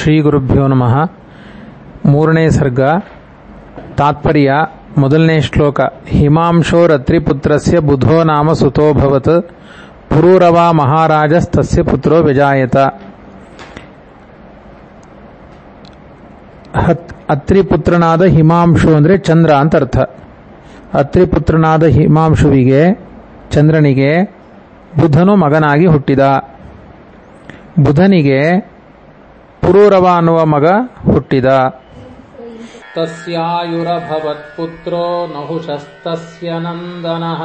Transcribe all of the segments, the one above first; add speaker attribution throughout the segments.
Speaker 1: ಶ್ರೀ ಗುರುಭ್ಯೋ ನಮಃ ಮೂರನೇ ಸರ್ಗ ತಾತ್ಪರ್ಯ ಮೊದಲನೇ ಶ್ಲೋಕ ಹಿಮಾಂಶೋರತ್ರಿಪುತ್ರಸ್ಯ ಬುಧೋ ನಾಮ ಸುತೋಭವತ್ ಪುರೂರವ ಮಹಾರಾಜಸ್ತಸ್ಯ ಪುತ್ರೋ ವ್ಯಜಾಯತ ಹತ್ ಅತ್ರಿಪುತ್ರನಾದ ಹಿಮಾಂಶು ಅಂದರೆ ಚಂದ್ರ ಅಂತ ಅರ್ಥ ಅತ್ರಿಪುತ್ರನಾದ ಹಿಮಾಂಶುವಿಗೆ ಚಂದ್ರನಿಗೆ ಬುಧನು ಮಗನಾಗಿ ಹುಟ್ಟಿದ ಬುಧನಿಗೆ ಪುರೂರವ ಅನ್ನುವ ಮಗ ಹುಟ್ಟಿದ
Speaker 2: तस्यायुरभवत्पुत्रो नहुषस्तस्य नन्दनः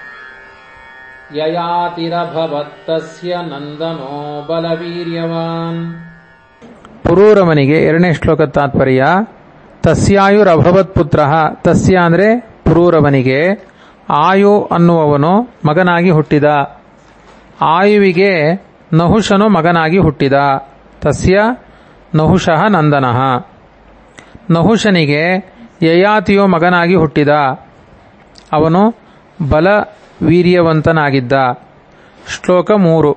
Speaker 2: ययातिरभवತ್ತस्य नन्दनो बलवीर्यवान्
Speaker 1: ಪುರೂರವನಿಗೆ ಎರಡನೇ ಶ್ಲೋಕ ತಾತ್ಪರ್ಯ ತಸ್ಯಾಯುರಭವತ್ ಪುತ್ರ ತಸ್ಯ ಅಂದರೆ ಪುರೂರವನಿಗೆ ಆಯು ಅನ್ನುವವನು ಮಗನಾಗಿ ಹುಟ್ಟಿದ ಆಯುವಿಗೆ ನಹುಷನು ಮಗನಾಗಿ ಹುಟ್ಟಿದ ತಸ್ಯ ನಹುಷಃ ನಂದನಃ ನಹುಷನಿಗೆ ಯಯಾತಿಯು ಮಗನಾಗಿ ಹುಟ್ಟಿದ ಅವನು ಬಲ ವೀರ್ಯವಂತನಾಗಿದ್ದ ಶ್ಲೋಕ ಮೂರು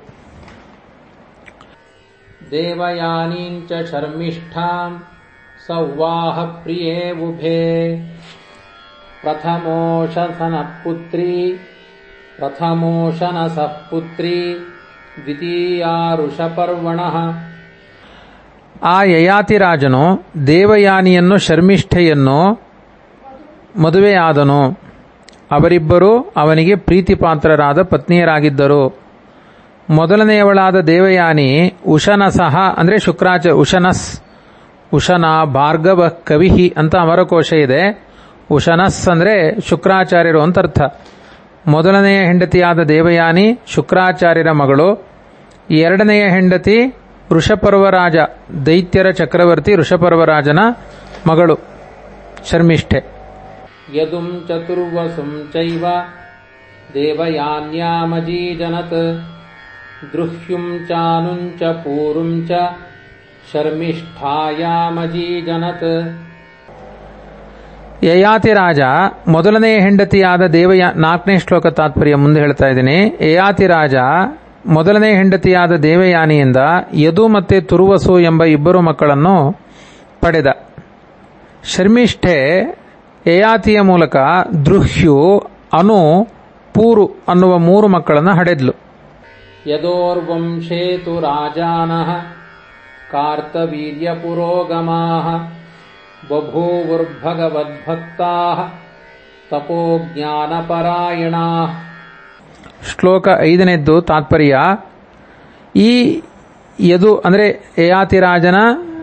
Speaker 2: देवयानीम् च शर्मिष्ठाम् सौवाहप्रिये उभे प्रथमोषसनः पुत्री प्रथमोषनसः पुत्री द्वितीयारुषपर्वणः
Speaker 1: ಆ ಯಯಾತಿ ರಾಜನು ದೇವಯಾನಿಯನ್ನು ಶರ್ಮಿಷ್ಠೆಯನ್ನು ಮದುವೆಯಾದನು ಅವರಿಬ್ಬರು ಅವನಿಗೆ ಪ್ರೀತಿಪಾತ್ರರಾದ ಪತ್ನಿಯರಾಗಿದ್ದರು ಮೊದಲನೆಯವಳಾದ ದೇವಯಾನಿ ಉಶನಸಹ ಅಂದರೆ ಶುಕ್ರಾಚ ಉಶನಸ್ ಉಶನ ಭಾರ್ಗವ ಕವಿಹಿ ಅಂತ ಅಮರಕೋಶ ಇದೆ ಉಶನಸ್ ಅಂದರೆ ಶುಕ್ರಾಚಾರ್ಯರು ಅಂತ ಅರ್ಥ ಮೊದಲನೆಯ ಹೆಂಡತಿಯಾದ ದೇವಯಾನಿ ಶುಕ್ರಾಚಾರ್ಯರ ಮಗಳು ಎರಡನೆಯ ಹೆಂಡತಿ ಋಷಪರ್ವರಾಜ ದೈತ್ಯರ ಚಕ್ರವರ್ತಿ ಋಷಪರ್ವರಾಜನ ಮಗಳು ಶರ್ಮಿಷ್ಠೆ
Speaker 2: यदुम् चतुर्वसुम् चैव देवयान्यामजीजनत् द्रुह्युम् चानुम् च पूरुम् च शर्मिष्ठायामजीजनत्
Speaker 1: ಯಯಾತಿ ರಾಜ ಮೊದಲನೆಯ ಹೆಂಡತಿಯಾದ ದೇವಯ ನಾಲ್ಕನೇ ಶ್ಲೋಕ ತಾತ್ಪರ್ಯ ಮುಂದೆ ಹೇಳ್ತಾ ಇದ್ದೀನಿ ಯಯಾತಿ ರಾಜ ಮೊದಲನೇ ಹೆಂಡತಿಯಾದ ದೇವಯಾನಿಯಿಂದ ಯದು ಮತ್ತೆ ತುರುವಸು ಎಂಬ ಇಬ್ಬರು ಮಕ್ಕಳನ್ನು ಪಡೆದ ಶರ್ಮಿಷ್ಠೆ ಯಯಾತಿಯ ಮೂಲಕ ದೃಹ್ಯು ಅನು ಪೂರು ಅನ್ನುವ ಮೂರು ಮಕ್ಕಳನ್ನು ಹಡೆದ್ಲು
Speaker 2: यदोर्वंशे तु राजानः कार्तवीर्यपुरोगमाः बभूवुर्भगवद्भक्ताः तपोज्ञानपरायणाः
Speaker 1: ಶ್ಲೋಕ ಐದನೇದ್ದು ತಾತ್ಪರ್ಯ ಈ ಯದು ಅಂದರೆ ಯಯಾತಿರಾಜನ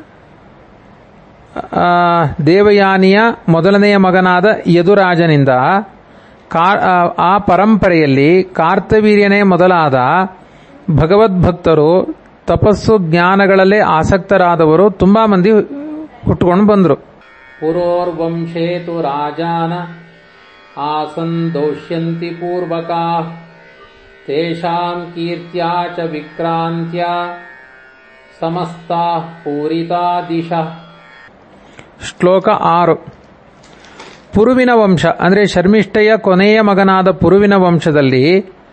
Speaker 1: ಆ, ದೇವಯಾನಿಯ ಮೊದಲನೆಯ ಮಗನಾದ ಯದುರಾಜನಿಂದ ಕಾ- ಆ, ಆ ಪರಂಪರೆಯಲ್ಲಿ ಕಾರ್ತವೀರ್ಯನೇ ಮೊದಲಾದ ಭಗವದ್ಭಕ್ತರು ತಪಸ್ಸು ಜ್ಞಾನಗಳಲ್ಲೇ ಆಸಕ್ತರಾದವರು ತುಂಬಾ ಮಂದಿ ಹುಟ್ಟುಕೊಂಡು ಬಂದರು
Speaker 2: पुरोर्वंशे तु राजान आसन् दौष्यन्ति पूर्वकाः तेषाम् कीर्त्या च विक्रान्त्या समस्ताः पूरिता दिशः
Speaker 1: ಶ್ಲೋಕ ಆರು ಪುರುವಿನ ವಂಶ ಅಂದರೆ ಶರ್ಮಿಷ್ಠೆಯ ಕೊನೆಯ ಮಗನಾದ ಪುರುವಿನ ವಂಶದಲ್ಲಿ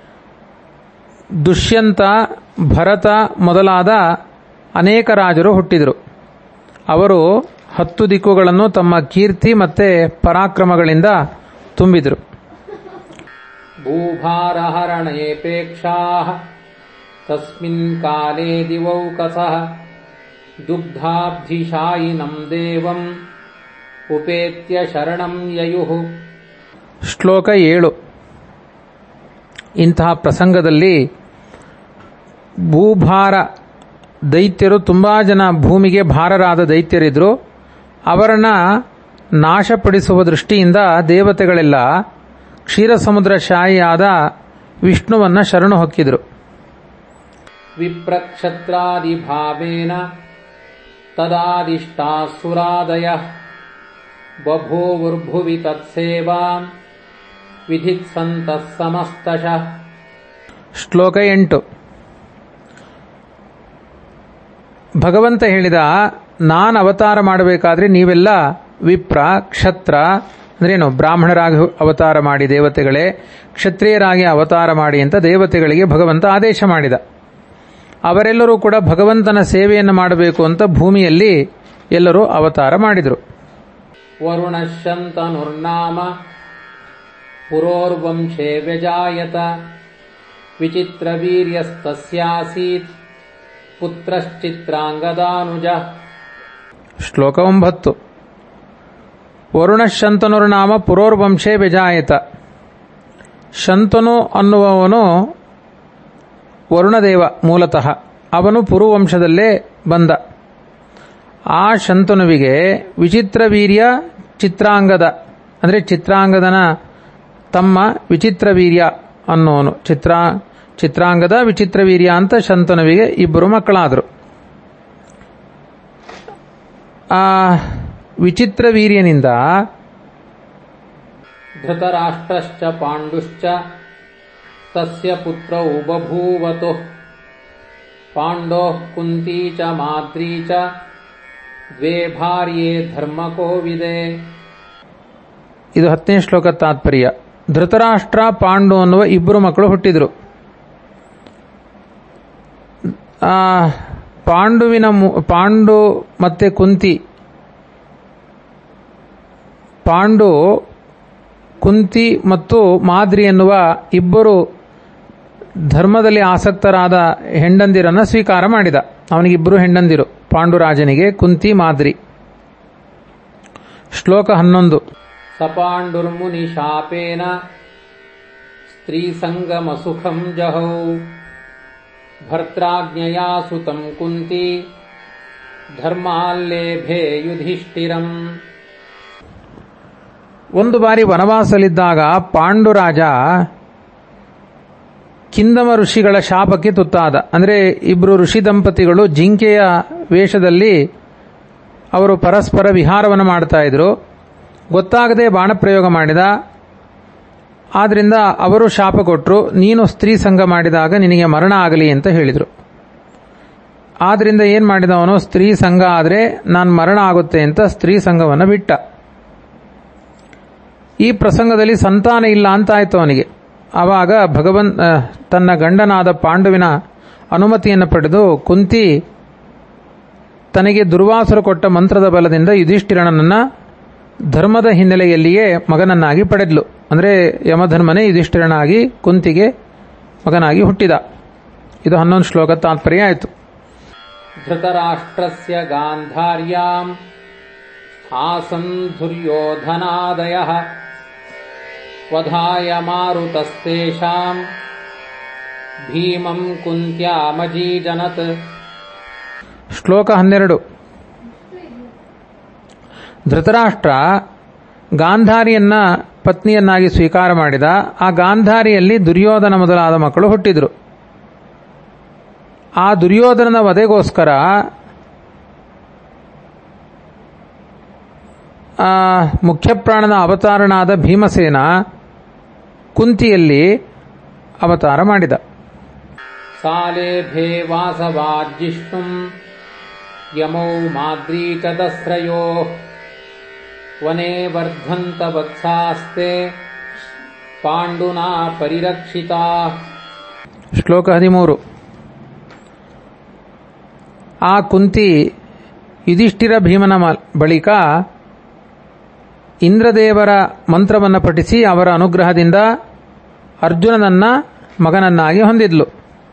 Speaker 1: ದುಷ್ಯಂತ ಭರತ ಮೊದಲಾದ ಅನೇಕ ರಾಜರು ಹುಟ್ಟಿದರು ಅವರು ಹತ್ತು ದಿಕ್ಕುಗಳನ್ನು ತಮ್ಮ ಕೀರ್ತಿ ಮತ್ತೆ ಪರಾಕ್ರಮಗಳಿಂದ ತುಂಬಿದರು
Speaker 2: भूभारहरणेपेक्षाः तस्मिन् काले दिवौकसः दुग्धाब्धिशायिनम् देवम् उपेत्य शरणम् ययुः
Speaker 1: ಶ್ಲೋಕ ಏಳು ಇಂತಹ ಪ್ರಸಂಗದಲ್ಲಿ ಭೂಭಾರ ದೈತ್ಯರು ತುಂಬಾ ಜನ ಭೂಮಿಗೆ ಭಾರರಾದ ದೈತ್ಯರಿದ್ರು ಅವರನ್ನ ನಾಶಪಡಿಸುವ ದೃಷ್ಟಿಯಿಂದ ದೇವತೆಗಳೆಲ್ಲ ಕ್ಷೀರಸಮುದ್ರ ಶಾಯಿಯಾದ ವಿಷ್ಣುವನ್ನ ಶರಣು ಹೊಕ್ಕಿದ್ರು
Speaker 2: विप्रक्षत्रादिभावेन तदादिष्टाः सुरादयः बभूवुर्भुवि तत्सेवाम् विधित्सन्तः समस्तशः
Speaker 1: ಶ್ಲೋಕ ಎಂಟು ಭಗವಂತ ಹೇಳಿದ ನಾನು ಅವತಾರ ಮಾಡಬೇಕಾದ್ರೆ ನೀವೆಲ್ಲ ವಿಪ್ರ ಕ್ಷತ್ರ ಅಂದ್ರೇನು ಬ್ರಾಹ್ಮಣರಾಗಿ ಅವತಾರ ಮಾಡಿ ದೇವತೆಗಳೇ ಕ್ಷತ್ರಿಯರಾಗಿ ಅವತಾರ ಮಾಡಿ ಅಂತ ದೇವತೆಗಳಿಗೆ ಭಗವಂತ ಆದೇಶ ಮಾಡಿದ ಅವರೆಲ್ಲರೂ ಕೂಡ ಭಗವಂತನ ಸೇವೆಯನ್ನು ಮಾಡಬೇಕು ಅಂತ ಭೂಮಿಯಲ್ಲಿ ಎಲ್ಲರೂ ಅವತಾರ ಮಾಡಿದರು
Speaker 2: वरुणश्शन्तनुर्नाम पुरोर्वंशे व्यजायत विचित्रवीर्यस्तस्यासीत् पुत्रश्चित्राङ्गदानुजः
Speaker 1: ಶ್ಲೋಕ ಒಂಬತ್ತು ವರುಣ ಶಂತನುರ ನಾಮ ಪುರೋರ್ವಂಶೇ ವಿಜಾಯತ ಶಂತನು ಅನ್ನುವವನು ವರುಣದೇವ ಮೂಲತಃ ಅವನು ಪುರುವಂಶದಲ್ಲೇ ಬಂದ ಆ ಶಂತನುವಿಗೆ ವಿಚಿತ್ರ ವೀರ್ಯ ಚಿತ್ರಾಂಗದ ಅಂದರೆ ಚಿತ್ರಾಂಗದನ ತಮ್ಮ ವಿಚಿತ್ರ ವೀರ್ಯ ಅನ್ನೋನು ಚಿತ್ರ ಚಿತ್ರಾಂಗದ ವಿಚಿತ್ರ ವೀರ್ಯ ಅಂತ ಶಂತನುವಿಗೆ ಇಬ್ಬರು ಮಕ್ಕಳಾದರು ಆ ವಿಚಿತ್ರ ವೀರ್ಯನಿಂದ
Speaker 2: धृतराष्ट्रश्च पाण्डुश्च तस्य पुत्रौ बभूवतुः पाण्डोः कुन्ती च माद्री च द्वे भार्ये धर्मकोविदे
Speaker 1: ಇದು ಹತ್ತನೇ ಶ್ಲೋಕ ತಾತ್ಪರ್ಯ ಧೃತರಾಷ್ಟ್ರ ಪಾಂಡು ಅನ್ನುವ ಇಬ್ಬರು ಮಕ್ಕಳು ಹುಟ್ಟಿದರು ಆ, ಪಾಂಡುವಿನ ಮು- ಪಾಂಡು ಮತ್ತೆ ಕುಂತಿ ಪಾಂಡು ಕುಂತಿ ಮತ್ತು ಮಾದ್ರಿ ಎನ್ನುವ ಇಬ್ಬರು ಧರ್ಮದಲ್ಲಿ ಆಸಕ್ತರಾದ ಹೆಂಡಂದಿರನ್ನ ಸ್ವೀಕಾರ ಮಾಡಿದ ಅವನಿಗಿಬ್ಬರು ಹೆಂಡಂದಿರು ಪಾಂಡುರಾಜನಿಗೆ ಕುಂತಿ ಮಾದ್ರಿ ಶ್ಲೋಕ ಹನ್ನೊಂದು
Speaker 2: स पाण्डुर्मुनिशापेन स्त्रीसङ्गमसुखम् जहौ भर्त्राज्ञया सुतम् कुन्ती धर्माल्लेभे युधिष्ठिरम्
Speaker 1: ಒಂದು ಬಾರಿ ವನವಾಸಲಿದ್ದಾಗ ಪಾಂಡುರಾಜ ಕಿಂದಮ ಋಷಿಗಳ ಶಾಪಕ್ಕೆ ತುತ್ತಾದ ಅಂದರೆ ಇಬ್ಬರು ಋಷಿ ದಂಪತಿಗಳು ಜಿಂಕೆಯ ವೇಷದಲ್ಲಿ ಅವರು ಪರಸ್ಪರ ವಿಹಾರವನ್ನು ಮಾಡ್ತಾ ಇದ್ರು ಗೊತ್ತಾಗದೆ ಬಾಣಪ್ರಯೋಗ ಮಾಡಿದ ಆದ್ರಿಂದ ಅವರು ಶಾಪ ಕೊಟ್ಟರು ನೀನು ಸ್ತ್ರೀ ಸಂಘ ಮಾಡಿದಾಗ ನಿನಗೆ ಮರಣ ಆಗಲಿ ಅಂತ ಹೇಳಿದರು ಆದ್ರಿಂದ ಏನ್ ಮಾಡಿದ ಅವನು ಸ್ತ್ರೀ ಸಂಘ ಆದರೆ ನಾನು ಮರಣ ಆಗುತ್ತೆ ಅಂತ ಸ್ತ್ರೀ ಸಂಘವನ್ನು ಬಿಟ್ಟ ಈ ಪ್ರಸಂಗದಲ್ಲಿ ಸಂತಾನ ಇಲ್ಲ ಅಂತ ಆಯ್ತು ಅವನಿಗೆ ಆವಾಗ ಭಗವನ್ ಆ, ತನ್ನ ಗಂಡನಾದ ಪಾಂಡುವಿನ ಅನುಮತಿಯನ್ನು ಪಡೆದು ಕುಂತಿ ತನಗೆ ದುರ್ವಾಸರು ಕೊಟ್ಟ ಮಂತ್ರದ ಬಲದಿಂದ ಯುಧಿಷ್ಠಿರನನ್ನ ಧರ್ಮದ ಹಿನ್ನೆಲೆಯಲ್ಲಿಯೇ ಮಗನನ್ನಾಗಿ ಪಡೆದ್ಲು ಅಂದರೆ ಯಮಧರ್ಮನೇ ಯುಧಿಷ್ಠಿರನಾಗಿ ಕುಂತಿಗೆ ಮಗನಾಗಿ ಹುಟ್ಟಿದ ಇದು ಹನ್ನೊಂದು ಶ್ಲೋಕ ತಾತ್ಪರ್ಯ ಆಯಿತು
Speaker 2: धृतराष्ट्रस्य गान्धार्याम् आसन् दुर्योधनादयः वधाय मारुतस्तेषाम् भीमम् कुन्त्यामजीजनत्
Speaker 1: ಶ್ಲೋಕ ಹನ್ನೆರಡು ಧೃತರಾಷ್ಟ್ರ ಗಾಂಧಾರಿಯನ್ನ ಪತ್ನಿಯನ್ನಾಗಿ ಸ್ವೀಕಾರ ಮಾಡಿದ ಆ ಗಾಂಧಾರಿಯಲ್ಲಿ ದುರ್ಯೋಧನ ಮೊದಲಾದ ಮಕ್ಕಳು ಹುಟ್ಟಿದರು ಆ ದುರ್ಯೋಧನನ ವಧೆಗೋಸ್ಕರ ಆ ಮುಖ್ಯಪ್ರಾಣನ ಅವತಾರನಾದ ಭೀಮಸೇನ ಕುಂತಿಯಲ್ಲಿ ಅವತಾರ ಮಾಡಿದ
Speaker 2: सालेभे वासवाज्जिष्णुम् यमौ माद्री च दस्रयोः वने वर्धन्त वत्सास्ते पाण्डुना परिरक्षिताः
Speaker 1: ಶ್ಲೋಕ ಹದಿಮೂರು ಆ ಕುಂತಿ ಯುಧಿಷ್ಠಿರ ಭೀಮನ ಮ- ಬಳಿಕ ಇಂದ್ರದೇವರ ಮಂತ್ರವನ್ನು ಪಠಿಸಿ ಅವರ ಅನುಗ್ರಹದಿಂದ ಅರ್ಜುನನನ್ನ ಮಗನನ್ನಾಗಿ ಹೊಂದಿದ್ಲು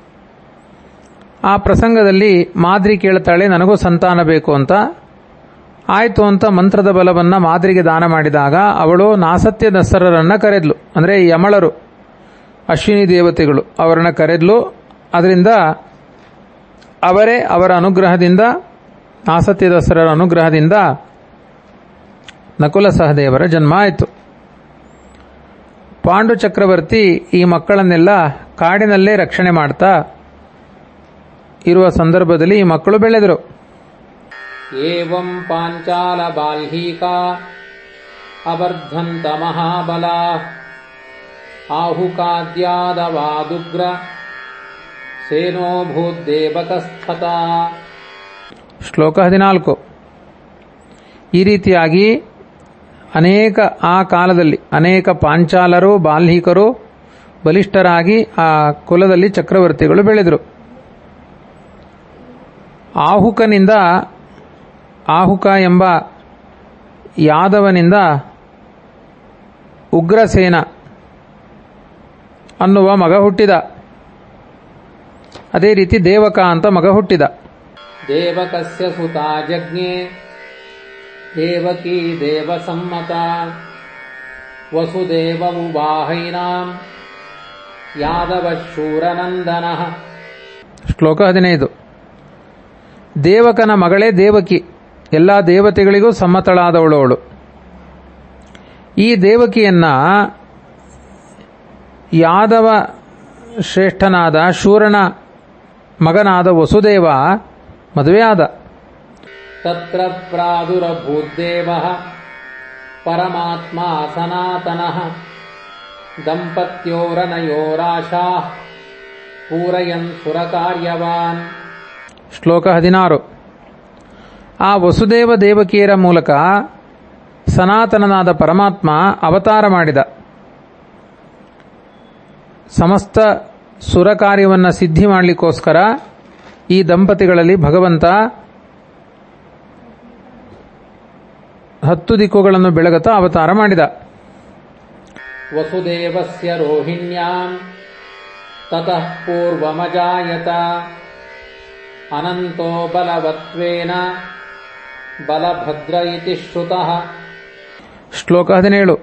Speaker 1: ಆ ಪ್ರಸಂಗದಲ್ಲಿ ಮಾದ್ರಿ ಕೇಳ್ತಾಳೆ ನನಗೂ ಸಂತಾನ ಬೇಕು ಅಂತ ಆಯ್ತು ಅಂತ ಮಂತ್ರದ ಬಲವನ್ನ ಮಾದ್ರಿಗೆ ದಾನ ಮಾಡಿದಾಗ ಅವಳು ನಾಸತ್ಯ ದಸರರನ್ನ ಕರೆದ್ಲು ಅಂದರೆ ಯಮಳರು ಅಶ್ವಿನಿ ದೇವತೆಗಳು ಅವರನ್ನ ಕರೆದ್ಲು ಅದರಿಂದ ಅವರೇ ಅವರ ಅನುಗ್ರಹದಿಂದ ನಾಸತ್ಯ ದಸರರ ಅನುಗ್ರಹದಿಂದ ನಕುಲ ಸಹದೇವರ ಜನ್ಮ ಆಯಿತು ಪಾಂಡು ಚಕ್ರವರ್ತಿ ಈ ಮಕ್ಕಳನ್ನೆಲ್ಲ ಕಾಡಿನಲ್ಲೇ ರಕ್ಷಣೆ ಮಾಡ್ತಾ ಇರುವ ಸಂದರ್ಭದಲ್ಲಿ ಈ ಮಕ್ಕಳು ಬೆಳೆದರು
Speaker 2: एवम् पाञ्चालबाल्हीका अवर्धन्त महाबलाः आहुकाद्यादवादुग्र सेनोभूद्देवतस्तथा
Speaker 1: ಶ್ಲೋಕ ಹದಿನಾಲ್ಕು ಈ ರೀತಿಯಾಗಿ ಅನೇಕ ಆ ಕಾಲದಲ್ಲಿ ಅನೇಕ ಪಾಂಚಾಲರು ಬಾಲ್ಹಿಕರು ಬಲಿಷ್ಠರಾಗಿ ಆ ಕುಲದಲ್ಲಿ ಚಕ್ರವರ್ತಿಗಳು ಬೆಳೆದರು ಆಹುಕನಿಂದ ಆಹುಕ ಎಂಬ ಯಾದವನಿಂದ ಉಗ್ರಸೇನ ಅನ್ನುವ ಮಗ ಹುಟ್ಟಿದ ಅದೇ ರೀತಿ ದೇವಕ ಅಂತ ಮಗ ಹುಟ್ಟಿದ
Speaker 2: देवकस्य सुता जज्ञे देवकी देवसम्मता वसुदेवमुबाहैनाम् यादवशूरनन्दनः
Speaker 1: ಶ್ಲೋಕ ಹದಿನೈದು ದೇವಕನ ಮಗಳೇ ದೇವಕಿ ಎಲ್ಲ ದೇವತೆಗಳಿಗೂ ಸಮ್ಮತಳಾದವಳು ಅವಳು ಈ ದೇವಕಿಯನ್ನ ಯಾದವ ಶ್ರೇಷ್ಠನಾದ ಶೂರನ ಮಗನಾದ ವಸುದೇವ ಮದುವೆಯಾದ
Speaker 2: तत्र प्रादुरभूद्देवः परमात्मा सनातनः दम्पत्योरनयोराशाः पूरयन् सुरकार्यवान्
Speaker 1: ಶ್ಲೋಕ ಹದಿನಾರು ಆ ವಸುದೇವ ದೇವಕಿಯರ ಮೂಲಕ ಸನಾತನನಾದ ಪರಮಾತ್ಮ ಅವತಾರ ಮಾಡಿದ ಸಮಸ್ತ ಸುರ ಕಾರ್ಯವನ್ನು ಸಿದ್ಧಿ ಮಾಡಲಿಕ್ಕೋಸ್ಕರ ಈ ದಂಪತಿಗಳಲ್ಲಿ ಭಗವಂತ ಹತ್ತು ದಿಕ್ಕುಗಳನ್ನು ಬೆಳಗುತ್ತಾ ಅವತಾರ ಮಾಡಿದ
Speaker 2: वसुदेवस्य रोहिण्याम् ततः पूर्वमजायत अनन्तो बलवत्वेन बलभद्र इति श्रुतः
Speaker 1: ಶ್ಲೋಕ ಹದಿನೇಳು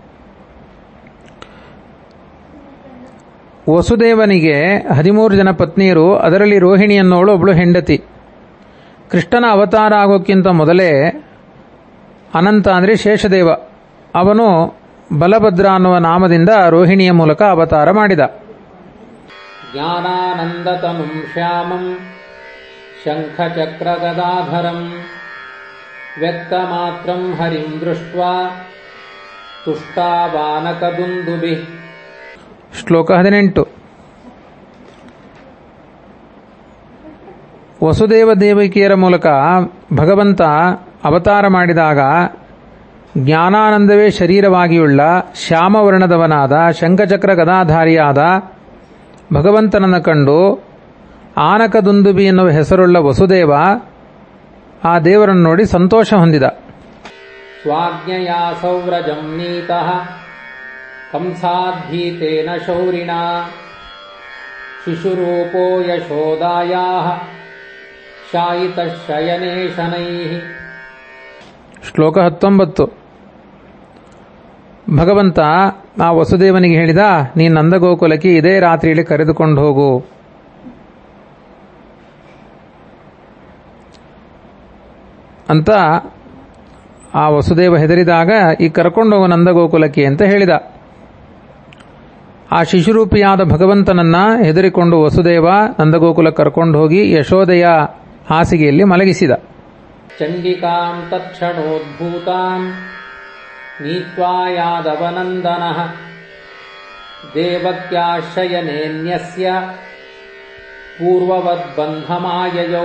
Speaker 1: ವಸುದೇವನಿಗೆ ಹದಿಮೂರು ಜನ ಪತ್ನಿಯರು ಅದರಲ್ಲಿ ರೋಹಿಣಿ ಅನ್ನೋಳು ಒಬ್ಬಳು ಹೆಂಡತಿ ಕೃಷ್ಣನ ಅವತಾರ ಆಗೋಕ್ಕಿಂತ ಮೊದಲೇ ಅನಂತ ಅಂದರೆ ಶೇಷದೇವ ಅವನು ಬಲಭದ್ರ ಅನ್ನುವ ನಾಮದಿಂದ ರೋಹಿಣಿಯ ಮೂಲಕ ಅವತಾರ ಮಾಡಿದ
Speaker 2: ज्ञानानन्दतनुम् श्यामम् शङ्खचक्रगदाधरम् व्यक्तमात्रम् हरिम् दृष्ट्वा तुष्टावानकदुन्दुभिः
Speaker 1: ಶ್ಲೋಕ ಹದಿನೆಂಟು ವಸುದೇವ ದೇವಕಿಯರ ಮೂಲಕ ಭಗವಂತ ಅವತಾರ ಮಾಡಿದಾಗ ಜ್ಞಾನಾನಂದವೇ ಶರೀರವಾಗಿಯುಳ್ಳ ಶ್ಯಾಮವರ್ಣದವನಾದ ಶಂಖಚಕ್ರ ಗದಾಧಾರಿಯಾದ ಭಗವಂತನನ್ನು ಕಂಡು ಆನಕದುಂದುಬಿ ಎನ್ನುವ ಹೆಸರುಳ್ಳ ವಸುದೇವ ಆ ದೇವರನ್ನು ನೋಡಿ ಸಂತೋಷ ಹೊಂದಿದ
Speaker 2: स्वाज्ञया सौव्रजम् नीतः कंसाद्भीतेन शौरिणा शिशुरूपो यशोदायाः शायितः शयने शनैः
Speaker 1: ಶ್ಲೋಕ ಹತ್ತೊಂಬತ್ತು ಭಗವಂತ ಆ ವಸುದೇವನಿಗೆ ಹೇಳಿದ ನೀ ನಂದಗೋಕುಲಕ್ಕೆ ಇದೇ ರಾತ್ರಿಯಲ್ಲಿ ಕರೆದುಕೊಂಡು ಹೋಗು ಅಂತ ಆ ವಸುದೇವ ಹೆದರಿದಾಗ ಈ ಕರ್ಕೊಂಡು ಹೋಗು ನಂದಗೋಕುಲಕ್ಕೆ ಅಂತ ಹೇಳಿದ ಆ ಶಿಶುರೂಪಿಯಾದ ಭಗವಂತನನ್ನ ಹೆದರಿಕೊಂಡು ವಸುದೇವ ನಂದಗೋಕುಲ ಕರ್ಕೊಂಡು ಹೋಗಿ ಯಶೋದೆಯ ಹಾಸಿಗೆಯಲ್ಲಿ ಮಲಗಿಸಿದ
Speaker 2: चण्डिकाम् तत्क्षणोद्भूताम् नीत्वा यादवनन्दनः देवक्याशयनेन्यस्य पूर्ववद्बन्धमाययौ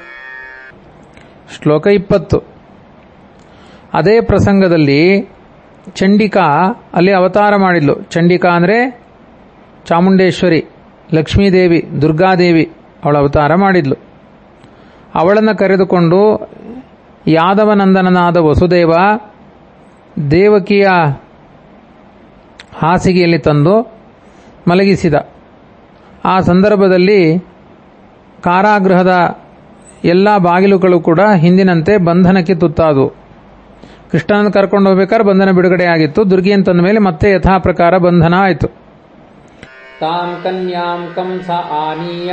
Speaker 1: ಶ್ಲೋಕ ಇಪ್ಪತ್ತು ಅದೇ ಪ್ರಸಂಗದಲ್ಲಿ ಚಂಡಿಕಾ ಅಲ್ಲಿ ಅವತಾರ ಮಾಡಿದ್ಲು ಚಂಡಿಕಾ ಅಂದರೆ ಚಾಮುಂಡೇಶ್ವರಿ ಲಕ್ಷ್ಮೀದೇವಿ ದುರ್ಗಾದೇವಿ ಅವಳ ಅವತಾರ ಮಾಡಿದ್ಲು ಅವಳನ್ನು ಕರೆದುಕೊಂಡು ಯಾದವನಂದನನಾದ ವಸುದೇವ ದೇವಕಿಯ ಹಾಸಿಗೆಯಲ್ಲಿ ತಂದು ಮಲಗಿಸಿದ ಆ ಸಂದರ್ಭದಲ್ಲಿ ಕಾರಾಗೃಹದ ಎಲ್ಲ ಬಾಗಿಲುಗಳು ಕೂಡ ಹಿಂದಿನಂತೆ ಬಂಧನಕ್ಕೆ ತುತ್ತಾದವು ಕೃಷ್ಣನನ್ನು ಕರ್ಕೊಂಡು ಹೋಗ್ಬೇಕಾದ್ರೆ ಬಂಧನ ಬಿಡುಗಡೆ ಆಗಿತ್ತು ದುರ್ಗಿಯನ್ ತಂದ ಮೇಲೆ ಮತ್ತೆ ಯಥಾ ಪ್ರಕಾರ ಬಂಧನ ಆಯಿತು
Speaker 2: ताम् कन्याम् कंस आनीय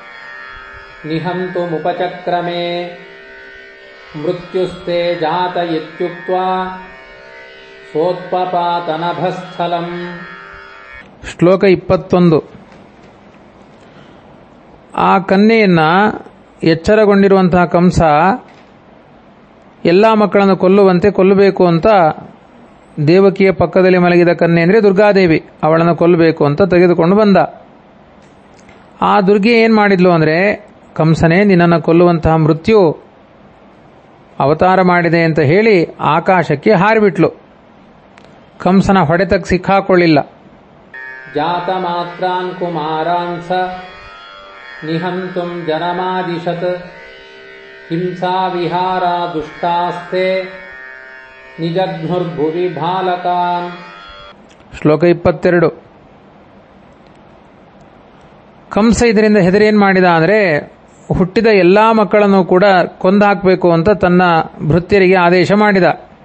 Speaker 2: निहन्तुमुपचक्रमे मृत्युस्ते जात इत्युक्त्वा सोत्पपातनभस्थलम्
Speaker 1: ಶ್ಲೋಕ ಇಪ್ಪತ್ತೊಂದು ಆ ಕನ್ಯೆಯನ್ನ ಎಚ್ಚರಗೊಂಡಿರುವಂತಹ ಕಂಸ ಎಲ್ಲ ಮಕ್ಕಳನ್ನು ಕೊಲ್ಲುವಂತೆ ಕೊಲ್ಲಬೇಕು ಅಂತ ದೇವಕಿಯ ಪಕ್ಕದಲ್ಲಿ ಮಲಗಿದ ಕನ್ಯೆ ಅಂದರೆ ದುರ್ಗಾದೇವಿ ಅವಳನ್ನು ಕೊಲ್ಲಬೇಕು ಅಂತ ತೆಗೆದುಕೊಂಡು ಬಂದ ಆ ದುರ್ಗೆ ಏನು ಮಾಡಿದ್ಲು ಅಂದರೆ ಕಂಸನೇ ನಿನ್ನನ್ನು ಕೊಲ್ಲುವಂತಹ ಮೃತ್ಯು ಅವತಾರ ಮಾಡಿದೆ ಅಂತ ಹೇಳಿ ಆಕಾಶಕ್ಕೆ ಹಾರಿಬಿಟ್ಲು ಕಂಸನ ಹೊಡೆತಕ್ಕೆ ಸಿಕ್ಕಾಕೊಳ್ಳಿಲ್ಲ
Speaker 2: जातमात्रान् कुमारान् स निहन्तुम् जनमादिशत् ಹಿಂಸಾ ವಿಹಾರಾ ದುಷ್ಟಾಸ್ತೆ ನಿಜಘ್ನುರ್ಭುವಿ ಬಾಲಕಾನ್
Speaker 1: ಶ್ಲೋಕ ಇಪ್ಪತ್ತೆರಡು ಕಂಸ ಇದರಿಂದ ಹೆದರಿ ಏನ್ ಮಾಡಿದ ಅಂದ್ರೆ ಹುಟ್ಟಿದ ಎಲ್ಲಾ ಮಕ್ಕಳನ್ನು ಕೂಡ ಕೊಂದು ಹಾಕಬೇಕು ಅಂತ ತನ್ನ ಭೃತ್ಯರಿಗೆ ಆದೇಶ ಮಾಡಿದ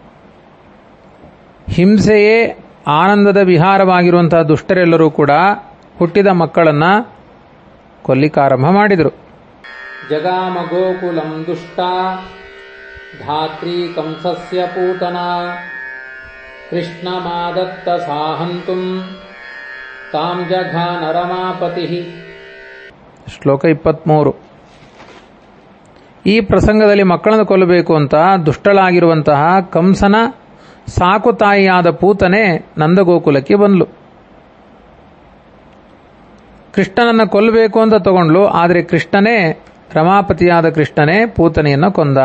Speaker 1: ಹಿಂಸೆಯೇ ಆನಂದದ ವಿಹಾರವಾಗಿರುವಂತಹ ದುಷ್ಟರೆಲ್ಲರೂ ಕೂಡ ಹುಟ್ಟಿದ ಮಕ್ಕಳನ್ನ ಕೊಲ್ಲಿಕ್ಕಾರಂಭ ಮಾಡಿದರು
Speaker 2: ಜಗಾಮ ಗೋಕುಲಂ ದುಷ್ಟ ಧಾತ್ರಿ ಕಂಸಸ್ಯ ಪೂತನಾ ಕೃಷ್ಣಮಾದತ್ತ ಸಾಹಂತುಂ ತಾಂ ಜಘಾನ ರಮಾಪತಿ
Speaker 1: ಶ್ಲೋಕ ಇಪ್ಪತ್ಮೂರು ಈ ಪ್ರಸಂಗದಲ್ಲಿ ಮಕ್ಕಳನ್ನು ಕೊಲ್ಲಬೇಕು ಅಂತ ದುಷ್ಟಳಾಗಿರುವಂತಹ ಕಂಸನ ಸಾಕು ತಾಯಿಯಾದ ಪೂತನೆ ನಂದಗೋಕುಲಕ್ಕೆ ಬಂದ್ಲು ಕೃಷ್ಣನನ್ನ ಕೊಲ್ಲಬೇಕು ಅಂತ ತಗೊಂಡ್ಲು ಆದರೆ ಕೃಷ್ಣನೇ ರಮಾಪತಿಯಾದ ಕೃಷ್ಣನೇ ಪೂತನೆಯನ್ನ ಕೊಂದ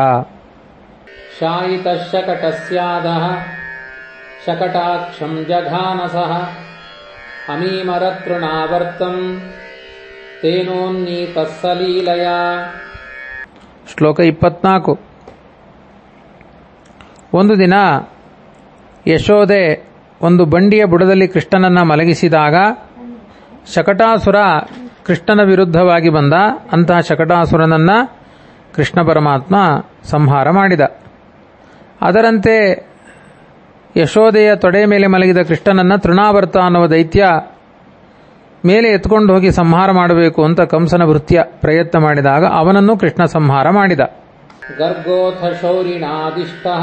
Speaker 2: ಶಾಯಿತಶಕಟಸ್ಯಾದಃ शकटाक्षं जघानसः अमीमरतृणावर्तम् तेनोन्नीतः सलीलया
Speaker 1: ಶ್ಲೋಕ ಇಪ್ಪತ್ನಾಲ್ಕು ಒಂದು ದಿನ ಯಶೋದೆ ಒಂದು ಬಂಡಿಯ ಬುಡದಲ್ಲಿ ಕೃಷ್ಣನನ್ನ ಮಲಗಿಸಿದಾಗ ಶಕಟಾಸುರ ಕೃಷ್ಣನ ವಿರುದ್ಧವಾಗಿ ಬಂದ ಅಂತಹ ಶಕಟಾಸುರನನ್ನ ಕೃಷ್ಣ ಪರಮಾತ್ಮ ಸಂಹಾರ ಮಾಡಿದ ಅದರಂತೆ ಯಶೋದೆಯ ತೊಡೆಯ ಮೇಲೆ ಮಲಗಿದ ಕೃಷ್ಣನನ್ನ ತೃಣಾವರ್ತ ಅನ್ನುವ ದೈತ್ಯ ಮೇಲೆ ಎತ್ಕೊಂಡು ಹೋಗಿ ಸಂಹಾರ ಮಾಡಬೇಕು ಅಂತ ಕಂಸನ ಭೃತ್ಯ ಪ್ರಯತ್ನ ಮಾಡಿದಾಗ ಅವನನ್ನು ಕೃಷ್ಣ ಸಂಹಾರ ಮಾಡಿದ
Speaker 2: गर्गोऽथ शौरिणादिष्टः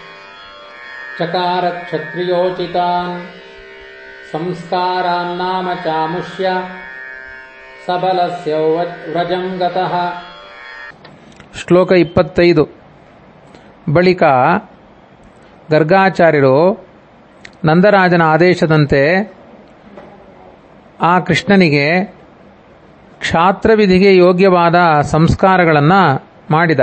Speaker 2: चकार क्षत्रियोचितान् संस्कारान्नाम चामुष्य सबलस्य व्रजम् गतः
Speaker 1: ಶ್ಲೋಕ ಇಪ್ಪತ್ತೈದು ಬಳಿಕ ಗರ್ಗಾಚಾರ್ಯರು ನಂದರಾಜನ ಆದೇಶದಂತೆ ಆ ಕೃಷ್ಣನಿಗೆ ಕ್ಷಾತ್ರವಿಧಿಗೆ ಯೋಗ್ಯವಾದ ಸಂಸ್ಕಾರಗಳನ್ನು ಮಾಡಿದ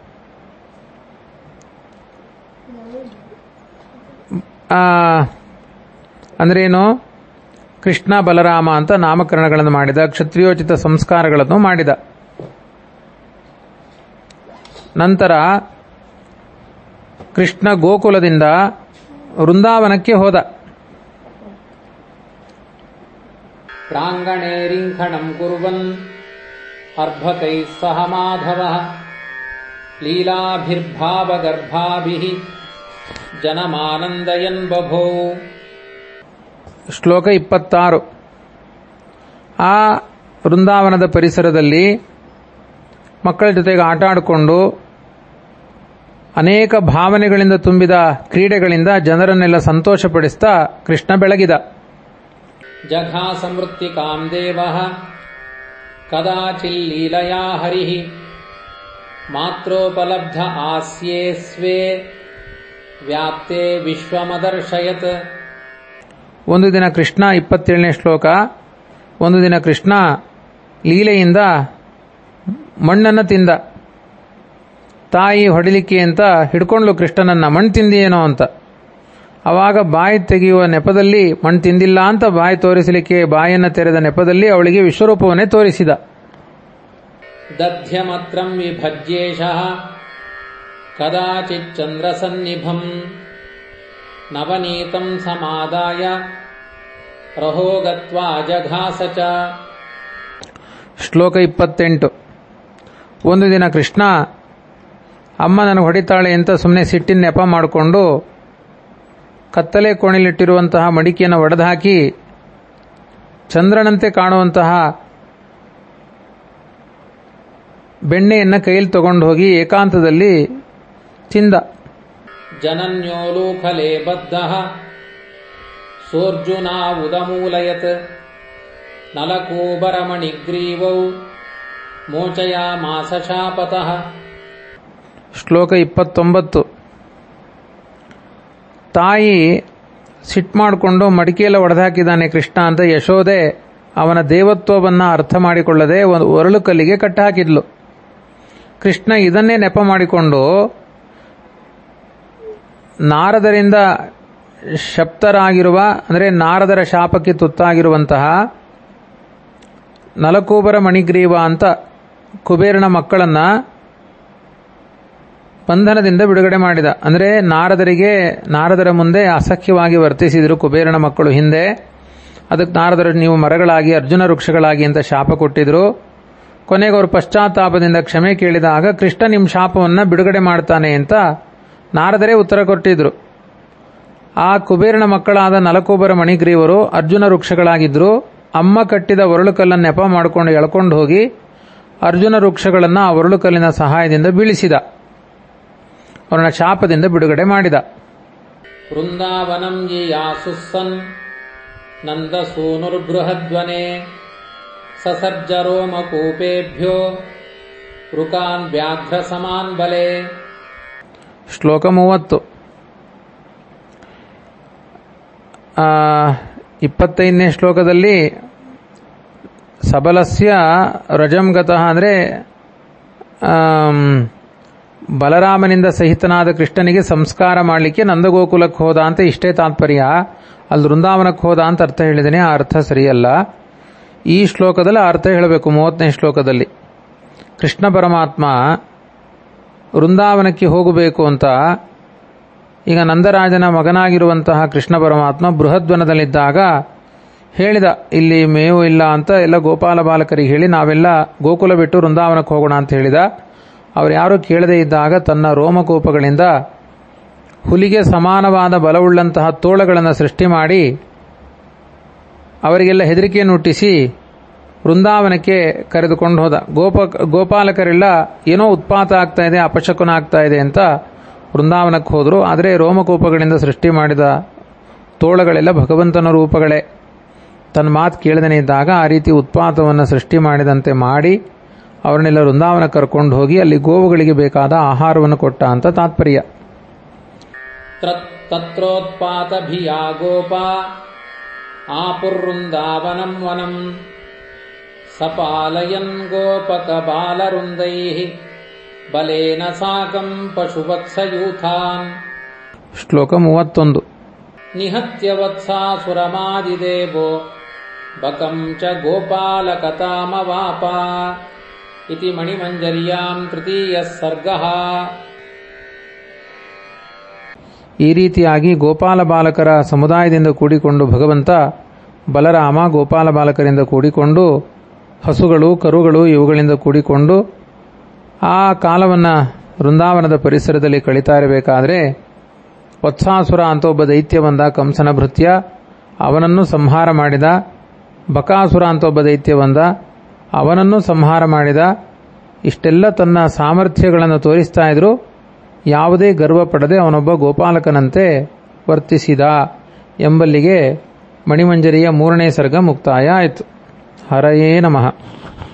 Speaker 1: ಆ, ಅಂದ್ರೇನು ಕೃಷ್ಣ ಬಲರಾಮ ಅಂತ ನಾಮಕರಣಗಳನ್ನು ಮಾಡಿದ ಕ್ಷತ್ರಿಯೋಚಿತ ಸಂಸ್ಕಾರಗಳನ್ನು ಮಾಡಿದ ನಂತರ ಕೃಷ್ಣ ಗೋಕುಲದಿಂದ ವೃಂದಾವನಕ್ಕೆ ಹೋದ
Speaker 2: प्राङ्गणे रिङ्खणम् कुर्वन् अर्भकैः सह माधवः लीलाभिर्भावगर्भाभिः जनमानन्दयन् बभौ
Speaker 1: ಶ್ಲೋಕ ಇಪ್ಪತ್ತಾರು ಆ ವೃಂದಾವನದ ಪರಿಸರದಲ್ಲಿ ಮಕ್ಕಳ ಜೊತೆಗೆ ಆಟ ಆಡಿಕೊಂಡು ಅನೇಕ ಭಾವನೆಗಳಿಂದ ತುಂಬಿದ ಕ್ರೀಡೆಗಳಿಂದ ಜನರನ್ನೆಲ್ಲ ಸಂತೋಷಪಡಿಸ್ತಾ ಕೃಷ್ಣ ಬೆಳಗಿದ
Speaker 2: जघासमृत्तिकाम् देवः कदाचिल्लीलया हरिः मात्रोपलब्ध आस्ये स्वे व्याप्ते विश्वमदर्शयत्
Speaker 1: ಒಂದು ದಿನ ಕೃಷ್ಣ ಇಪ್ಪತ್ತೇಳನೇ ಶ್ಲೋಕ ಒಂದು ದಿನ ಕೃಷ್ಣ ಲೀಲೆಯಿಂದ ಮಣ್ಣನ್ನು ತಿಂದ ತಾಯಿ ಹೊಡಿಲಿಕ್ಕೆ ಅಂತ ಹಿಡ್ಕೊಂಡ್ಲು ಕೃಷ್ಣನನ್ನ ಮಣ್ಣು ತಿಂದಿಯೇನೋ ಅಂತ ಅವಾಗ ಬಾಯಿ ತೆಗೆಯುವ ನೆಪದಲ್ಲಿ ಮಣ್ಣು ತಿಂದಿಲ್ಲ ಅಂತ ಬಾಯಿ ತೋರಿಸಲಿಕ್ಕೆ ಬಾಯನ್ನು ತೆರೆದ ನೆಪದಲ್ಲಿ ಅವಳಿಗೆ ವಿಶ್ವರೂಪವನ್ನೇ ತೋರಿಸಿದ
Speaker 2: दध्यमत्रम् विभज्येषः कदाचिच्चन्द्रसन्निभम् नवनीतम् समादाय रहो गत्वा जघास च
Speaker 1: ಶ್ಲೋಕ ಇಪ್ಪತ್ತೆಂಟು ಒಂದು ದಿನ ಕೃಷ್ಣ ಅಮ್ಮ ನನಗೆ ಹೊಡಿತಾಳೆ ಅಂತ ಸುಮ್ಮನೆ ಸಿಟ್ಟಿನ ನೆಪ ಮಾಡಿಕೊಂಡು ಕತ್ತಲೆ ಕೋಣೆಲಿಟ್ಟಿರುವಂತಹ ಮಡಿಕೆಯನ್ನು ಒಡೆದುಹಾಕಿ ಚಂದ್ರನಂತೆ ಕಾಣುವಂತಹ ಬೆಣ್ಣೆಯನ್ನು ಕೈಯಲ್ಲಿ ತಗೊಂಡು ಹೋಗಿ ಏಕಾಂತದಲ್ಲಿ ತಿಂದ
Speaker 2: जनन्योलूखले बद्धः सोऽर्जुनावुदमूलयत् नलकूबरमणिग्रीवौ मोचयामास शापतः
Speaker 1: ಶ್ಲೋಕ ಇಪ್ಪತ್ತೊಂಬತ್ತು ತಾಯಿ ಸಿಟ್ ಮಾಡಿಕೊಂಡು ಮಡಿಕೆಯೆಲ್ಲ ಒಡೆದಾಕಿದ್ದಾನೆ ಕೃಷ್ಣ ಅಂತ ಯಶೋದೆ ಅವನ ದೇವತ್ವವನ್ನ ಅರ್ಥ ಮಾಡಿಕೊಳ್ಳದೆ ಒಂದು ಒರಳು ಕಲ್ಲಿಗೆ ಕಟ್ಟಹಾಕಿದ್ಲು ಕೃಷ್ಣ ಇದನ್ನೇ ನೆಪ ಮಾಡಿಕೊಂಡು ನಾರದರಿಂದ ಶಪ್ತರಾಗಿರುವ ಅಂದರೆ ನಾರದರ ಶಾಪಕ್ಕೆ ತುತ್ತಾಗಿರುವಂತಹ ನಲಕೂಬರ ಮಣಿಗ್ರೀವ ಅಂತ ಕುಬೇರನ ಮಕ್ಕಳನ್ನ ಬಂಧನದಿಂದ ಬಿಡುಗಡೆ ಮಾಡಿದ ಅಂದರೆ ನಾರದರಿಗೆ ನಾರದರ ಮುಂದೆ ಅಸಖ್ಯವಾಗಿ ವರ್ತಿಸಿದರು ಕುಬೇರನ ಮಕ್ಕಳು ಹಿಂದೆ ಅದಕ್ಕೆ ನಾರದರು ನೀವು ಮರಗಳಾಗಿ ಅರ್ಜುನ ವೃಕ್ಷಗಳಾಗಿ ಅಂತ ಶಾಪ ಕೊಟ್ಟಿದ್ರು ಕೊನೆಗೆ ಅವರು ಪಶ್ಚಾತ್ತಾಪದಿಂದ ಕ್ಷಮೆ ಕೇಳಿದಾಗ ಕೃಷ್ಣ ನಿಮ್ಮ ಶಾಪವನ್ನು ಬಿಡುಗಡೆ ಮಾಡ್ತಾನೆ ಅಂತ ನಾರದರೇ ಉತ್ತರ ಕೊಟ್ಟಿದ್ರು ಆ ಕುಬೇರನ ಮಕ್ಕಳಾದ ನಲಕೋಬರ ಮಣಿಗ್ರೀವರು ಅರ್ಜುನ ವೃಕ್ಷಗಳಾಗಿದ್ದರು ಅಮ್ಮ ಕಟ್ಟಿದ ಒರಳುಕಲ್ಲನ್ನು ನೆಪ ಮಾಡಿಕೊಂಡು ಎಳ್ಕೊಂಡು ಹೋಗಿ ಅರ್ಜುನ ವೃಕ್ಷಗಳನ್ನು ಆ ಒರಳುಕಲ್ಲಿನ ಸಹಾಯದಿಂದ ಬೀಳಿಸಿದ ಅವರನ್ನ ಶಾಪದಿಂದ ಬಿಡುಗಡೆ ಮಾಡಿದ
Speaker 2: ವೃಂದಾವನಂ ಯಾಸುಸ್ಸನ್ ನಂದಸೂನುರ್ಬೃಹದ್ವನೆ ಸಸರ್ಜರೋಮಕೂಪೇಭ್ಯೋ ವೃಕಾನ್ ವ್ಯಾಘ್ರ ಸಮಾನ್ ಬಲೆ
Speaker 1: ಶ್ಲೋಕ ಮೂವತ್ತು ಆ, ಇಪ್ಪತ್ತೈದನೇ ಶ್ಲೋಕದಲ್ಲಿ ಸಬಲಸ್ಯ ರಜಂಗತಃ ಅಂದರೆ ಬಲರಾಮನಿಂದ ಸಹಿತನಾದ ಕೃಷ್ಣನಿಗೆ ಸಂಸ್ಕಾರ ಮಾಡಲಿಕ್ಕೆ ನಂದಗೋಕುಲಕ್ಕೆ ಹೋದ ಅಂತ ಇಷ್ಟೇ ತಾತ್ಪರ್ಯ ಅಲ್ಲಿ ವೃಂದಾವನಕ್ಕೆ ಹೋದ ಅಂತ ಅರ್ಥ ಹೇಳಿದ್ದೇನೆ ಆ ಅರ್ಥ ಸರಿಯಲ್ಲ ಈ ಶ್ಲೋಕದಲ್ಲಿ ಆ ಅರ್ಥ ಹೇಳಬೇಕು ಮೂವತ್ತನೇ ಶ್ಲೋಕದಲ್ಲಿ ಕೃಷ್ಣ ಪರಮಾತ್ಮ ವೃಂದಾವನಕ್ಕೆ ಹೋಗಬೇಕು ಅಂತ ಈಗ ನಂದರಾಜನ ಮಗನಾಗಿರುವಂತಹ ಕೃಷ್ಣ ಪರಮಾತ್ಮ ಬೃಹದ್ವನದಲ್ಲಿದ್ದಾಗ ಹೇಳಿದ ಇಲ್ಲಿ ಮೇವು ಇಲ್ಲ ಅಂತ ಎಲ್ಲ ಗೋಪಾಲ ಬಾಲಕರಿಗೆ ಹೇಳಿ ನಾವೆಲ್ಲ ಗೋಕುಲ ಬಿಟ್ಟು ವೃಂದಾವನಕ್ಕೆ ಹೋಗೋಣ ಅಂತ ಹೇಳಿದ ಅವ್ರು ಯಾರೂ ಕೇಳದೇ ಇದ್ದಾಗ ತನ್ನ ರೋಮಕೋಪಗಳಿಂದ ಹುಲಿಗೆ ಸಮಾನವಾದ ಬಲವುಳ್ಳಂತಹ ತೋಳಗಳನ್ನು ಸೃಷ್ಟಿ ಮಾಡಿ ಅವರಿಗೆಲ್ಲ ಹೆದರಿಕೆಯನ್ನು ಹುಟ್ಟಿಸಿ ವೃಂದಾವನಕ್ಕೆ ಕರೆದುಕೊಂಡು ಹೋದ ಗೋಪ ಗೋಪಾಲಕರೆಲ್ಲ ಏನೋ ಉತ್ಪಾತ ಆಗ್ತಾ ಇದೆ ಅಪಶಕುನ ಆಗ್ತಾ ಇದೆ ಅಂತ ವೃಂದಾವನಕ್ಕೆ ಹೋದರು ಆದರೆ ರೋಮಕೋಪಗಳಿಂದ ಸೃಷ್ಟಿ ಮಾಡಿದ ತೋಳಗಳೆಲ್ಲ ಭಗವಂತನ ರೂಪಗಳೇ ತನ್ನ ಮಾತು ಕೇಳದೇ ಇದ್ದಾಗ ಆ ರೀತಿ ಉತ್ಪಾತವನ್ನು ಸೃಷ್ಟಿ ಮಾಡಿದಂತೆ ಮಾಡಿ ಅವರನ್ನೆಲ್ಲ ವೃಂದಾವನ ಕರ್ಕೊಂಡು ಹೋಗಿ ಅಲ್ಲಿ ಗೋವುಗಳಿಗೆ ಬೇಕಾದ ಆಹಾರವನ್ನು ಕೊಟ್ಟ ಅಂತ ತಾತ್ಪರ್ಯ
Speaker 2: ತತ್ರೋತ್ಪಾತಭಿಯಾ ಗೋಪಾ ಆಪುರ್ವೃಂದಾವನಂ ವನಂ ಸಪಾಲಯನ್ ಗೋಪಕಬಾಲವೃಂದೈಃ ಬಲೇನ ಸಾಕಂ ಪಶುವತ್ಸಯೂಥಾನ್
Speaker 1: ಶ್ಲೋಕ ಮೂವತ್ತೊಂದು
Speaker 2: ನಿಹತ್ಯ ವತ್ಸಾಸುರಮಾದಿದೇವೋ ಬಕಂ ಚ ಗೋಪಾಲಕತಾಮವಾಪ ಇತಿ ಮಣಿಮಂಜರ್ಯಾಂ ತೃತೀಯಃ ಸರ್ಗಃ
Speaker 1: ಈ ರೀತಿಯಾಗಿ ಗೋಪಾಲ ಬಾಲಕರ ಸಮುದಾಯದಿಂದ ಕೂಡಿಕೊಂಡು ಭಗವಂತ ಬಲರಾಮ ಗೋಪಾಲ ಬಾಲಕರಿಂದ ಕೂಡಿಕೊಂಡು ಹಸುಗಳು ಕರುಗಳು ಇವುಗಳಿಂದ ಕೂಡಿಕೊಂಡು ಆ ಕಾಲವನ್ನು ವೃಂದಾವನದ ಪರಿಸರದಲ್ಲಿ ಕಳೀತಾ ಇರಬೇಕಾದ್ರೆ ವತ್ಸಾಸುರ ಅಂತ ಒಬ್ಬ ದೈತ್ಯ ಬಂದ ಕಂಸನ ಭೃತ್ಯ ಅವನನ್ನು ಸಂಹಾರ ಮಾಡಿದ ಬಕಾಸುರ ಅಂತ ಒಬ್ಬ ದೈತ್ಯ ಬಂದ ಅವನನ್ನು ಸಂಹಾರ ಮಾಡಿದ ಇಷ್ಟೆಲ್ಲ ತನ್ನ ಸಾಮರ್ಥ್ಯಗಳನ್ನು ತೋರಿಸ್ತಾ ಇದ್ರು ಯಾವುದೇ ಗರ್ವ ಪಡದೆ ಅವನೊಬ್ಬ ಗೋಪಾಲಕನಂತೆ ವರ್ತಿಸಿದ ಎಂಬಲ್ಲಿಗೆ ಮಣಿಮಂಜರಿಯ ಮೂರನೇ ಸರ್ಗ ಮುಕ್ತಾಯ ಆಯಿತು ಹರಯೇ ನಮಃ